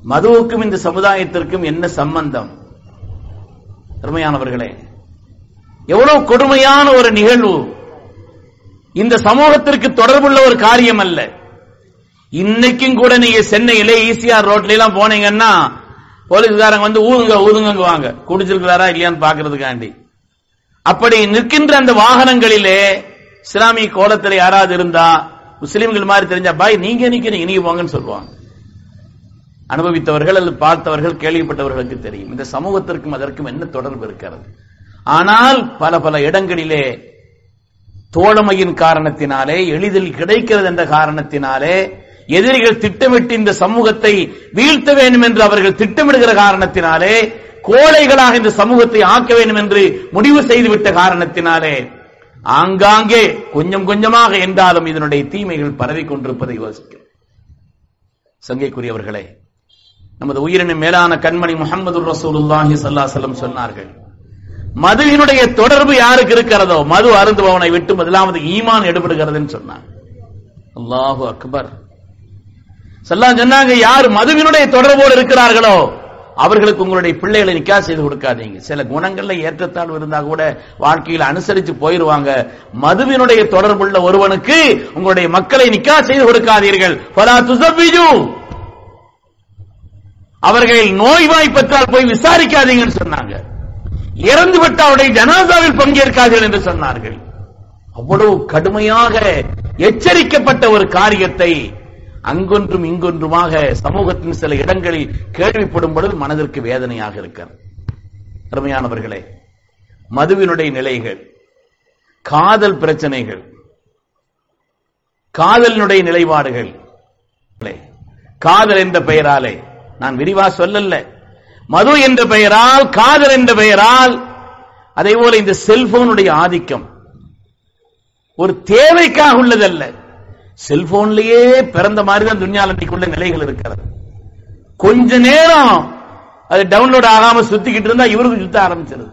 மதுவுக்கும் இந்த சமுதாயத்திற்கும் என்ன சம்பந்தம் அருமையானவர்களே எவ்வளவு கொடுமையான ஒரு நிகழ்வு இந்த சமூகத்திற்கு தொடர்புள்ள ஒரு காரியம் அல்ல இன்னைக்கும் கூட நீங்க சென்னையில ஈசிஆர் ரோட்ல எல்லாம் போனீங்கன்னா போலீஸ்காரங்க வந்து ஊதுங்க ஊதுங்க வாங்க குடிச்சிருக்கிறாரா இல்லையான்னு பாக்குறதுக்காண்டி அப்படி நிற்கின்ற அந்த வாகனங்களிலே இஸ்லாமிய கோலத்தில் யாராவது இருந்தா முஸ்லிம்கள் மாதிரி தெரிஞ்சா பாய் நீங்க நிக்கிறீங்க நீங்க போங்கன்னு சொல்லுவாங்க அனுபவித்தவர்கள் அல்லது பார்த்தவர்கள் கேள்விப்பட்டவர்களுக்கு தெரியும் இந்த சமூகத்திற்கும் அதற்கும் என்ன தொடர்பு இருக்கிறது ஆனால் பல பல இடங்களிலே தோழமையின் காரணத்தினாலே எளிதில் கிடைக்கிறது என்ற காரணத்தினாலே எதிரிகள் திட்டமிட்டு இந்த சமூகத்தை வீழ்த்த வேண்டும் என்று அவர்கள் திட்டமிடுகிற காரணத்தினாலே கோழைகளாக இந்த சமூகத்தை ஆக்க வேண்டும் என்று முடிவு செய்துவிட்ட காரணத்தினாலே ஆங்காங்கே கொஞ்சம் கொஞ்சமாக என்றாலும் இதனுடைய தீமைகள் பரவிக் கொண்டிருப்பதை யோசிக்க சங்கைக்குரியவர்களே நமது உயிரினும் மேலான கண்மணி முகமது ரசூலுல்லாஹி ஸல்லல்லாஹு சொன்னார்கள் மதுவினுடைய தொடர்பு யாருக்கு இருக்கிறதோ மது அருந்துபவனை விட்டு முதலாவது ஈமான் எடுபடுகிறதுன்னு சொன்னார் அல்லாஹு அக்பர் சல்லா சொன்னாங்க யார் மதுவினுடைய தொடர்போடு இருக்கிறார்களோ அவர்களுக்கு உங்களுடைய பிள்ளைகளை நிக்கா செய்து கொடுக்காதீங்க சில குணங்கள்ல ஏற்றத்தாழ்வு இருந்தா கூட வாழ்க்கையில் அனுசரிச்சு போயிருவாங்க மதுவினுடைய தொடர்புள்ள ஒருவனுக்கு உங்களுடைய மக்களை நிக்கா செய்து கொடுக்காதீர்கள் ஃபலா துஸவ்விஜு. அவர்கள் நோய்வாய்ப்பற்றால் போய் விசாரிக்காதீங்கன்னு சொன்னாங்க இறந்து விட்ட அவருடைய ஜனாதாவில் பங்கேற்காதீர்கள் என்று சொன்னார்கள் அவ்வளவு கடுமையாக எச்சரிக்கப்பட்ட ஒரு காரியத்தை அங்கொன்றும் இங்கொன்றுமாக சமூகத்தின் சில இடங்களில் கேள்விப்படும் பொழுது மனதிற்கு வேதனையாக இருக்கிறது அருமையானவர்களே மதுவினுடைய நிலைகள் காதல் பிரச்சனைகள் காதலினுடைய நிலைப்பாடுகள் காதல் என்ற பெயராலே நான் விரிவா சொல்லல மது என்ற பெயரால் காதல் என்ற பெயரால் அதே போல இந்த செல்போனுடைய ஆதிக்கம் ஒரு தேவைக்காக உள்ளதல்ல செல்போன்லயே பிறந்த மாதிரி தான் துன்யால இன்னைக்குள்ள நிலைகள் இருக்கிறது கொஞ்ச நேரம் அது டவுன்லோட் ஆகாம சுத்திக்கிட்டு இருந்தா இவருக்கு சுத்த ஆரம்பிச்சிருது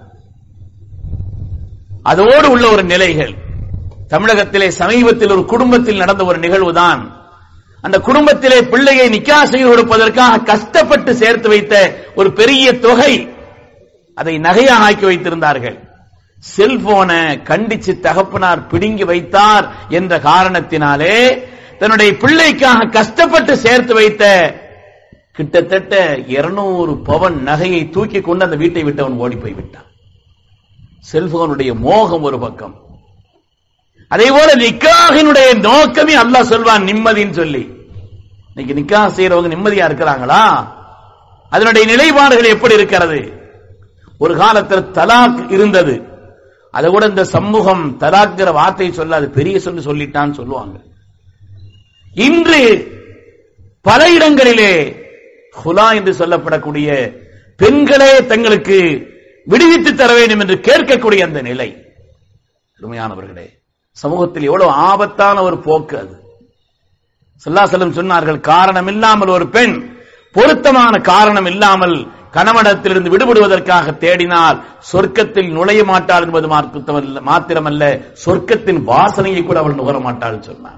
அதோடு உள்ள ஒரு நிலைகள் தமிழகத்திலே சமீபத்தில் ஒரு குடும்பத்தில் நடந்த ஒரு நிகழ்வுதான் அந்த குடும்பத்திலே பிள்ளையை நிக்கா செய்து கொடுப்பதற்காக கஷ்டப்பட்டு சேர்த்து வைத்த ஒரு பெரிய தொகை அதை நகையாக ஆக்கி வைத்திருந்தார்கள் செல்போனை கண்டிச்சு தகப்பனார் பிடுங்கி வைத்தார் என்ற காரணத்தினாலே தன்னுடைய பிள்ளைக்காக கஷ்டப்பட்டு சேர்த்து வைத்த கிட்டத்தட்ட 200 பவன் நகையை தூக்கி கொண்டு அந்த வீட்டை விட்டு அவன் ஓடி போய் விட்டான் செல்போனுடைய மோகம் ஒரு பக்கம் அதே போல நிக்காகினுடைய நோக்கமே அல்லாஹ் சொல்வான் நிம்மதின்னு சொல்லி இன்னைக்கு நிக்காக செய்யறவங்க நிம்மதியா இருக்கிறாங்களா அதனுடைய நிலைப்பாடுகள் எப்படி இருக்கிறது ஒரு காலத்தில் தலாக் இருந்தது அதை கூட இந்த சமூகம் தலாக்ங்கிற வார்த்தை சொல்லாது பெரிய சொல்லி சொல்லிட்டான்னு சொல்லுவாங்க இன்று பல இடங்களிலே ஹுலா என்று சொல்லப்படக்கூடிய பெண்களே தங்களுக்கு விடுவித்து தர வேண்டும் என்று கேட்கக்கூடிய அந்த நிலை அருமையானவர்களே சமூகத்தில் எவ்வளவு ஆபத்தான ஒரு போக்கு அது செல்லம் சொன்னார்கள் காரணம் இல்லாமல் ஒரு பெண் பொருத்தமான காரணம் இல்லாமல் கணவனிடத்திலிருந்து விடுபடுவதற்காக தேடினால் சொர்க்கத்தில் நுழைய மாட்டாள் என்பது மார்க்கத்தமல்ல- மாத்திரமல்ல சொர்க்கத்தின் வாசனையை கூட அவள் நுகர மாட்டாள் சொன்னார்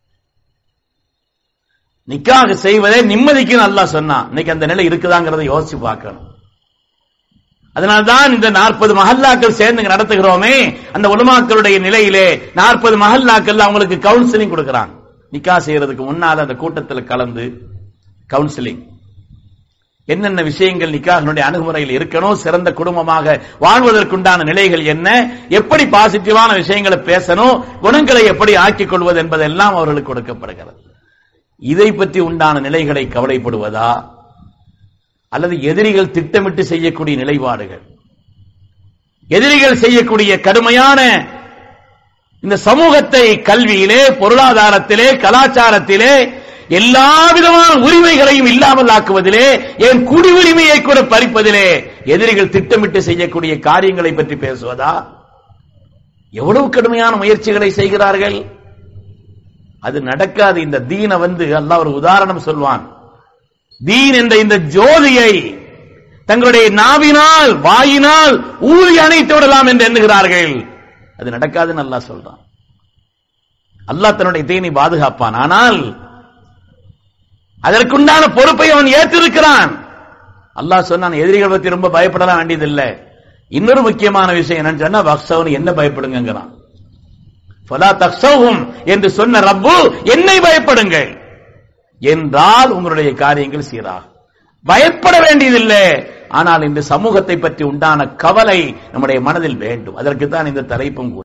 நிக்காக செய்வதே நிம்மதிக்கு நல்லா சொன்னான் இன்னைக்கு அந்த நிலை இருக்குதாங்கிறதை யோசிச்சு பார்க்கணும் அதனால்தான் இந்த நாற்பது மஹல்லாக்கள் சேர்ந்து இங்க நடத்துகிறோமே அந்த உலமாக்களுடைய நிலையிலே நாற்பது மஹல்லாக்கள் அவங்களுக்கு கவுன்சிலிங் கொடுக்கறாங்க நிக்கா செய்யறதுக்கு முன்னால அந்த கூட்டத்தில் கலந்து கவுன்சிலிங் என்னென்ன விஷயங்கள் நிக்காஹினுடைய அணுகுமுறையில் இருக்கணும் சிறந்த குடும்பமாக வாழ்வதற்குண்டான நிலைகள் என்ன எப்படி பாசிட்டிவான விஷயங்களை பேசணும் குணங்களை எப்படி ஆக்கிக் கொள்வது என்பதெல்லாம் அவர்களுக்கு கொடுக்கப்படுகிறது இதை பற்றி உண்டான நிலைகளை கவலைப்படுவதா அல்லது எதிரிகள் திட்டமிட்டு செய்யக்கூடிய நிலைப்பாடுகள் எதிரிகள் செய்யக்கூடிய கடுமையான இந்த சமூகத்தை கல்வியிலே பொருளாதாரத்திலே கலாச்சாரத்திலே எல்லா விதமான உரிமைகளையும் இல்லாமல் ஆக்குவதிலே என் குடி உரிமையை கூட பறிப்பதிலே எதிரிகள் திட்டமிட்டு செய்யக்கூடிய காரியங்களை பற்றி பேசுவதா எவ்வளவு கடுமையான முயற்சிகளை செய்கிறார்கள் அது நடக்காது இந்த தீனை வந்து அல்லாஹ் ஒரு உதாரணம் சொல்வான் தீன் என்ற இந்த ஜோதியை தங்களுடைய நாவினால் வாயினால் ஊதி அணைத்து விடலாம் என்று எண்ணுகிறார்கள் அது நடக்காதுன்னு அல்லாஹ் சொல்றான் அல்லாஹ் தன்னுடைய தீனை பாதுகாப்பான் ஆனால் அதற்குண்டான பொறுப்பை அவன் ஏற்றிருக்கிறான் அல்லாஹ் சொன்னான் எதிரிகள் பத்தி ரொம்ப பயப்படலாம் வேண்டியதில்லை இன்னொரு முக்கியமான விஷயம் என்னன்னு சொன்னா வக்சவன் என்ன பயப்படுங்கிறான் ஃபலா தக்ஷவும் என்று சொன்ன ரப்பு என்னை பயப்படுங்கள் என்றால் உங்களுடைய காரியங்கள் சீராகும் பயப்பட வேண்டியதில்லை ஆனால் இந்த சமூகத்தை பற்றி உண்டான கவலை நம்முடைய மனதில் வேண்டும் அதற்கு தான் இந்த தலைப்பும் கூட